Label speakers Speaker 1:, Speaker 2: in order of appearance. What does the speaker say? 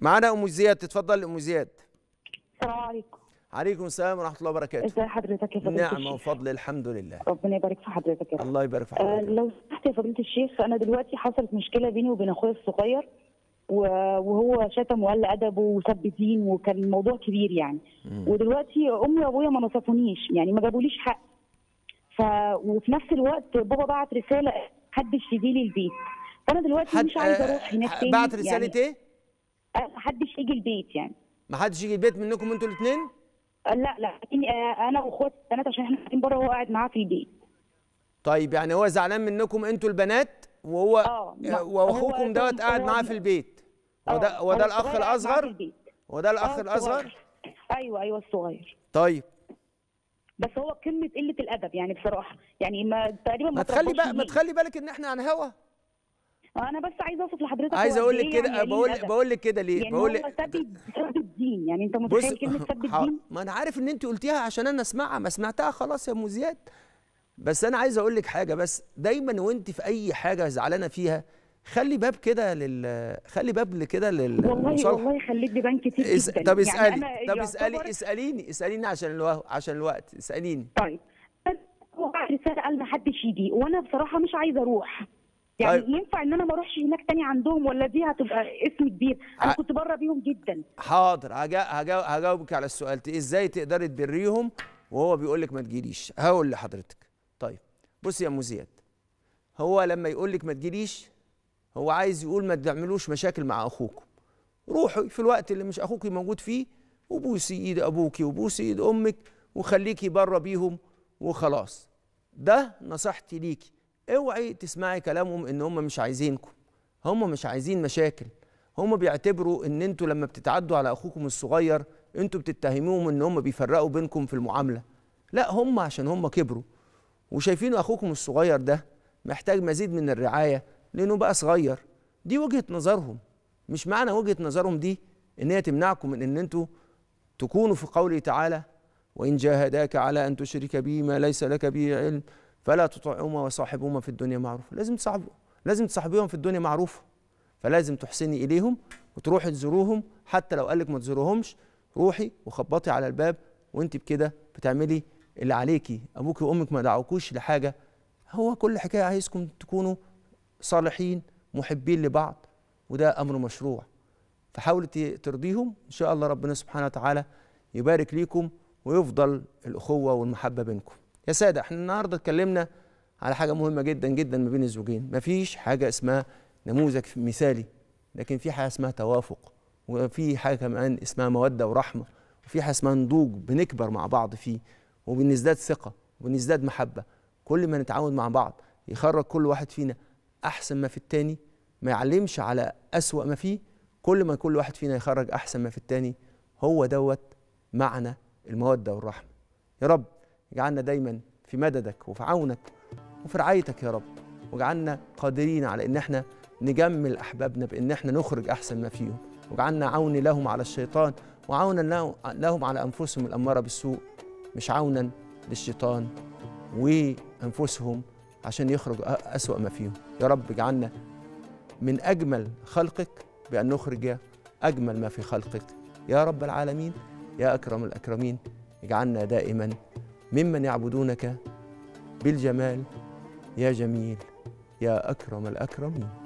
Speaker 1: معانا ام زياد تتفضل ام زياد
Speaker 2: السلام عليكم
Speaker 1: عليكم السلام ورحمه الله وبركاته
Speaker 2: ازي حضرتك يا فضيلة
Speaker 1: نعمه
Speaker 2: الشيخ
Speaker 1: وفضل الحمد لله
Speaker 2: ربنا يبارك في حضرتك يا رب
Speaker 1: الله يبارك في
Speaker 2: آه
Speaker 1: حضرتك
Speaker 2: لو سمحت يا فضيلة الشيخ انا دلوقتي حصلت مشكله بيني وبين اخويا الصغير و- وهو شتم وقل ادبه وسب دين وكان الموضوع كبير يعني ودلوقتي امي وابويا ما نصفونيش يعني ما جابوليش حق ف وفي نفس الوقت بابا بعت رساله محدش يجي لي البيت فانا دلوقتي
Speaker 1: حد
Speaker 2: مش عايزه
Speaker 1: آه،
Speaker 2: اروح هناك تاني
Speaker 1: بعت رساله
Speaker 2: يعني
Speaker 1: ايه
Speaker 2: آه، محدش يجي البيت يعني
Speaker 1: ما حدش يجي البيت منكم انتوا الاثنين
Speaker 2: آه، لا لا يعني، آه، انا واخواتي البنات عشان احنا قاعدين بره وهو قاعد معاه في البيت
Speaker 1: طيب يعني هو زعلان منكم انتوا البنات وهو
Speaker 2: آه، ما-
Speaker 1: آه، واخوكم
Speaker 2: هو-
Speaker 1: دوت قاعد
Speaker 2: هو-
Speaker 1: معاه في البيت هو ده
Speaker 2: آه،
Speaker 1: هو ده
Speaker 2: هو
Speaker 1: الاخ
Speaker 2: الصغير قاعد معاه في
Speaker 1: الاصغر
Speaker 2: البيت.
Speaker 1: هو ده الاخ
Speaker 2: آه،
Speaker 1: الاصغر
Speaker 2: الصغير. ايوه ايوه الصغير
Speaker 1: طيب
Speaker 2: بس هو قمه قله الادب يعني بصراحه يعني ما تقريبا
Speaker 1: ما
Speaker 2: ما
Speaker 1: تخلي
Speaker 2: تربوش
Speaker 1: بقى ما
Speaker 2: دين.
Speaker 1: تخلي بالك ان احنا على هوا
Speaker 2: انا بس عايزه اوصف لحضرتك
Speaker 1: عايز
Speaker 2: هو
Speaker 1: اقول
Speaker 2: قد
Speaker 1: لك
Speaker 2: إيه
Speaker 1: كده
Speaker 2: يعني قليل
Speaker 1: بقول
Speaker 2: الأدب.
Speaker 1: بقول لك كده ليه
Speaker 2: يعني
Speaker 1: بقول
Speaker 2: هو
Speaker 1: لك
Speaker 2: سب سب الدين يعني انت
Speaker 1: بص
Speaker 2: متخيل كلمه سب
Speaker 1: حاضر.
Speaker 2: الدين
Speaker 1: ما انا عارف ان انت قلتيها عشان انا اسمعها ما سمعتها خلاص يا ام زياد بس انا عايز اقول لك حاجه بس دايما وانت في اي حاجه زعلانه فيها خلي باب كده لل خلي باب كده لل
Speaker 2: والله
Speaker 1: للمصالحة.
Speaker 2: والله خليت بيبان كتير
Speaker 1: اس...
Speaker 2: جدا
Speaker 1: طب
Speaker 2: يعني
Speaker 1: اسالي
Speaker 2: أنا
Speaker 1: طب
Speaker 2: يعتبر-
Speaker 1: اسالي اساليني اساليني عشان الوقت عشان الوقت اساليني
Speaker 2: طيب هو بعت رساله قال ما حدش يجي وانا بصراحه مش عايزه اروح يعني
Speaker 1: طيب.
Speaker 2: ينفع ان انا ما اروحش هناك تاني عندهم ولا دي هتبقى اسم كبير انا
Speaker 1: ع-
Speaker 2: كنت بره بيهم جدا
Speaker 1: حاضر هجا... هجا... هجاوبك على السؤال ت- ازاي تقدري تبريهم وهو بيقول لك ما تجيليش هقول لحضرتك طيب بصي يا ام زياد هو لما يقول لك ما تجيليش هو عايز يقول ما تعملوش مشاكل مع اخوكم روحي في الوقت اللي مش اخوك موجود فيه وبوسي ايد ابوكي وبوسي ايد امك وخليكي بره بيهم وخلاص ده نصيحتي ليكي اوعي تسمعي كلامهم ان هم مش عايزينكم هم مش عايزين مشاكل هم بيعتبروا ان انتوا لما بتتعدوا على اخوكم الصغير انتوا بتتهموهم ان هم بيفرقوا بينكم في المعامله لا هم عشان هم كبروا وشايفين اخوكم الصغير ده محتاج مزيد من الرعايه لانه بقى صغير دي وجهه نظرهم مش معنى وجهه نظرهم دي ان هي تمنعكم من ان انتوا تكونوا في قوله تعالى وان جاهداك على ان تشرك بي ما ليس لك به علم فلا تطعهما وصاحبهما في الدنيا معروفا لازم تصاحبوا لازم تصاحبيهم في الدنيا معروفه فلازم تحسني اليهم وتروحي تزوروهم حتى لو قالك ما تزورهمش روحي وخبطي على الباب وانت بكده بتعملي اللي عليكي ابوك وامك ما دعوكوش لحاجه هو كل حكايه عايزكم تكونوا صالحين محبين لبعض وده امر مشروع فحاولوا ت- ترضيهم ان شاء الله ربنا سبحانه وتعالى يبارك ليكم ويفضل الاخوه والمحبه بينكم يا ساده احنا النهارده اتكلمنا على حاجه مهمه جدا جدا ما بين الزوجين مفيش حاجه اسمها نموذج مثالي لكن في حاجه اسمها توافق وفي حاجه كمان اسمها موده ورحمه وفي حاجه اسمها نضوج بنكبر مع بعض فيه وبنزداد ثقه وبنزداد محبه كل ما نتعاون مع بعض يخرج كل واحد فينا احسن ما في التاني ما يعلمش على اسوأ ما فيه كل ما كل واحد فينا يخرج احسن ما في التاني هو دوت معنى الموده والرحمه يا رب اجعلنا دايما في مددك وفي عونك وفي رعايتك يا رب واجعلنا قادرين على ان احنا نجمل احبابنا بان احنا نخرج احسن ما فيهم واجعلنا عون لهم على الشيطان وعونا له- لهم على انفسهم الاماره بالسوء مش عونا للشيطان وانفسهم عشان يخرجوا أ- اسوا ما فيهم يا رب اجعلنا من اجمل خلقك بان نخرج اجمل ما في خلقك يا رب العالمين يا اكرم الاكرمين اجعلنا دائما ممن يعبدونك بالجمال يا جميل يا اكرم الاكرمين